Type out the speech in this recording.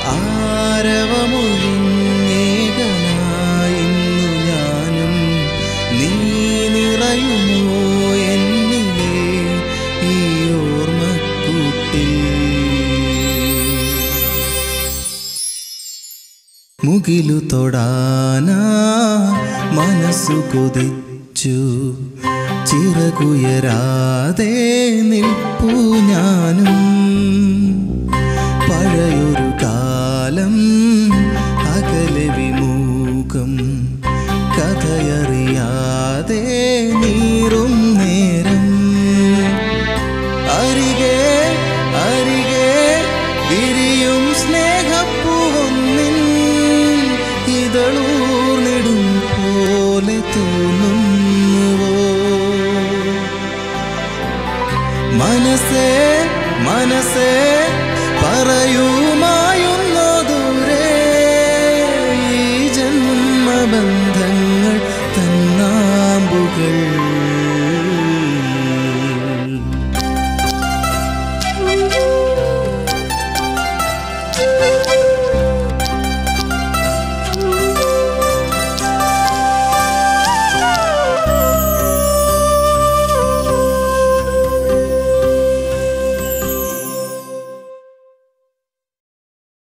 ആരവമൊഴിഞ്ഞേകനായിന്നു ഞാനും നീ നിറയുമോ എന്നിലെ ഈ ഓർമ്മക്കൂട്ടിൽ മുകിലു തൊടാനാ മനസ്സു കൊതിച്ചു ചിറകുയരാതെ നിൽപ്പു ഞാനും പഴയൊരു കാലം അകലെ വിമുഖം കഥയറിയാതെ നീറും നേരം അരികെ അരികെ വിരിയും സ്നേഹപ്പൂവൊന്നിൻ ഇതളൂർന്നിടും പോലെ തോന്നുന്നുവോ മനസ്സേ മനസ്സേ പറയുമായുന്നോ ദൂരെ ഈ ജന്മബന്ധങ്ങൾ തന്നാമ്പുകൾ